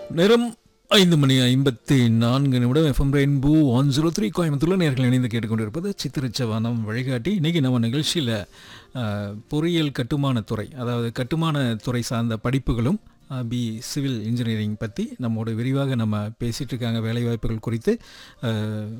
நேரம் ஐந்து மணி ஐம்பத்தி நான்கு நிமிடம் F M Rainbow one zero three கோயம்புத்தூரில் நேர்கள் இணைந்து கேட்டுக்கொண்டிருப்பது சித்திரச்சவானம் வழிகாட்டி இன்றைக்கி நம்ம நிகழ்ச்சியில் பொறியியல் கட்டுமானத்துறை அதாவது கட்டுமானத்துறை சார்ந்த படிப்புகளும் அஹ், பி சிவில் இன்ஜினியரிங் பற்றி நம்மோட விரிவாக நம்ம பேசிகிட்டு இருக்காங்க வேலைவாய்ப்புகள் குறித்து அஹ்,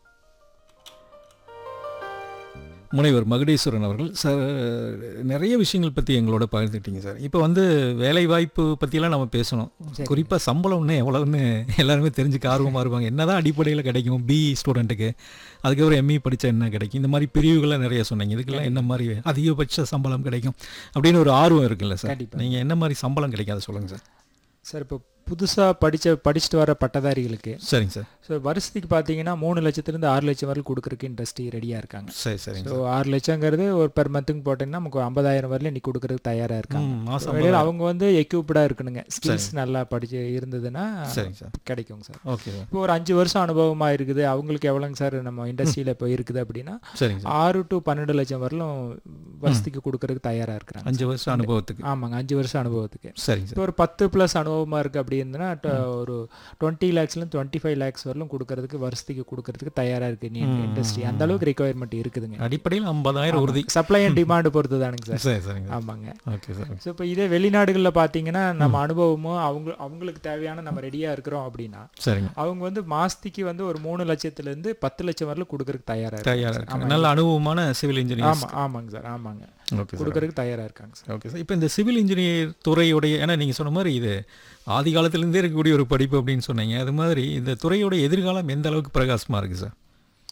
முனைவர் மகுடேஸ்வரன் அவர்கள் சார் நிறைய விஷயங்கள் பற்றி எங்களோட பகிர்ந்துக்கிட்டீங்க சார் இப்போ வந்து வேலைவாய்ப்பு பற்றியெல்லாம் நம்ம பேசணும் குறிப்பாக சம்பளம்னு எவ்வளோன்னு எல்லாருமே தெரிஞ்சுக்க ஆர்வமாக இருப்பாங்க என்னதான் அடிப்படையில் கிடைக்கும் பிஇ ஸ்டூடெண்ட்டுக்கு அதுக்கப்புறம் எம்இ படித்தா என்ன கிடைக்கும் இந்த மாதிரி பிரிவுகள்லாம் நிறைய சொன்னீங்க இதுக்கெல்லாம் என்ன மாதிரி அதிகபட்ச சம்பளம் கிடைக்கும் அப்படின்னு ஒரு ஆர்வம் இருக்குல்ல சார் கண்டிப்பா. நீங்கள் என்ன மாதிரி சம்பளம் கிடைக்கும் அதை சொல்லுங்கள் சார் சார் இப்போ புதுசாக படித்த படிச்சுட்டு வர பட்டதாரிகளுக்கு சரிங்க சார் ஸோ வருஷத்துக்கு பார்த்தீங்கன்னா மூணு லட்சத்துலேருந்து ஆறு லட்சம் வரைக்கும் கொடுக்குறக்கு இண்டஸ்ட்ரி ரெடியாக இருக்காங்க சரி சரிங்க ஸோ ஆறு லட்சங்கிறது ஒரு பெர் மந்த்துக்கு போட்டிங்கன்னா நமக்கு ஐம்பதாயிரம் வரல இன்னைக்கு கொடுக்குறதுக்கு தயாராக இருக்காங்க ம், மாசம் இடையில அவங்க வந்து எக்யூப்டாக இருக்கணுங்க ஸ்கில்ஸ் நல்லா படிச்சு இருந்ததுன்னா சரிங்க சார் கிடைக்குங்க சார் ஓகே சார் இப்போ ஒரு அஞ்சு வருஷம் அனுபவமாக இருக்குது அவங்களுக்கு எவ்வளோங்க சார் நம்ம இண்டஸ்ட்ரியில் இப்போ இருக்குது அப்படின்னா சரிங்க சார் ஆறு டு பன்னெண்டு லட்சம் வரலும் வருஷத்துக்கு கொடுக்கறதுக்கு தயாராக இருக்கிறாங்க அஞ்சு வருஷம் அனுபவத்துக்கு ஆமாங்க அஞ்சு வருஷம் அனுபவத்துக்கு சரிங்க சார் இப்போ ஒரு பத்து ப்ளஸ் அனுபவமாக இருக்குது அப்படின்னா ஒரு டுவெண்ட்டி லேக்ஸ்லேருந்து டுவெண்ட்டி ஃபைவ் லேக்ஸ் வரலும் கொடுக்கறதுக்கு வருஷத்துக்கு கொடுக்கறதுக்கு தயாராக இருக்குது நீ இண்டஸ்ட்ரி அந்த அளவுக்கு ரெக்குவயர்மெண்ட் இருக்குதுங்க அடிப்படையில் ஐம்பதாயிரம் உறுதி சப்ளை அண்ட் டிமாண்ட் பொறுத்து தானுங்க சார் சரி சரிங்க ஆமாங்க ஓகே சார் ஸோ இப்போ இதே வெளிநாடுகளில் பார்த்தீங்கன்னா நம்ம அனுபவமும் அவங்க அவங்களுக்கு தேவையான நம்ம ரெடியாக இருக்கிறோம் அப்படின்னா சரிங்க அவங்க வந்து மாசத்துக்கு வந்து ஒரு மூணு லட்சத்துலேருந்து பத்து லட்சம் வரலும் கொடுக்கறதுக்கு தயாராக தயாராக இருக்காங்க இருக்காங்க நல்ல அனுபவமான சிவில் இன்ஜினியர் ஆமாம் ஆமாங்க சார் ஆமாங்க ஓகே சார் கொடுக்கறதுக்கு தயாராக இருக்காங்க சார் ஓகே சார் இப்போ இந்த சிவில் இன்ஜினியர் துறையுடைய ஏன்னா நீங்கள் சொன்ன மாதிரி இது ஆதி காலத்திலேருந்தே இருக்கக்கூடிய ஒரு படிப்பு அப்படின்னு சொன்னீங்க அது மாதிரி இந்த துறையோட எதிர்காலம் எந்த அளவுக்கு பிரகாசமாக இருக்குது சார்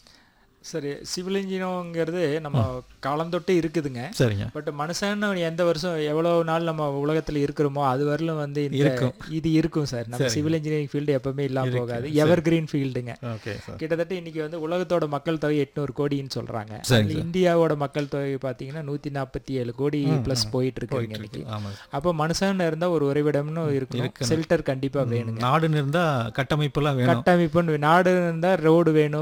சரி சிவில் இன்ஜினியரிங்கிறது நம்ம காலந்தொட்டு இருக்குதுங்க சரிங்க பட் மனுஷன் எந்த வருஷம் எவ்வளவு நாள் நம்ம உலகத்துல இருக்கிறோமோ அது வரலும் வந்து இந்த இருக்கும். இது இருக்கும் சார் நம்ம சிவில் இன்ஜினியரிங் ஃபீல்டு எப்பவுமே இல்லாம இருக்கு. போகாது எவர் கிரீன் ஃபீல்டுங்க ஓகே சார் கிட்டத்தட்ட இன்னைக்கு வந்து உலகத்தோட மக்கள் தொகை எட்நூறு கோடின்னு சொல்றாங்க சரிங்க அதுல இந்தியாவோட மக்கள் தொகை பாத்தீங்கன்னா நூத்தி நாற்பத்தி ஏழு கோடி பிளஸ் போயிட்டு இருக்குங்க இன்னைக்கு ஆமாம் அப்போ மனுஷன் இருந்தா ஒரு உறைவிடம்னு இருக்கும் ஷெல்டர் கண்டிப்பா வேணுங்க நாடுன்னு இருந்தால் கட்டமைப்பெல்லாம் வேணும் கட்டமைப்புன்னு நாடு இருந்தா ரோடு வேணும்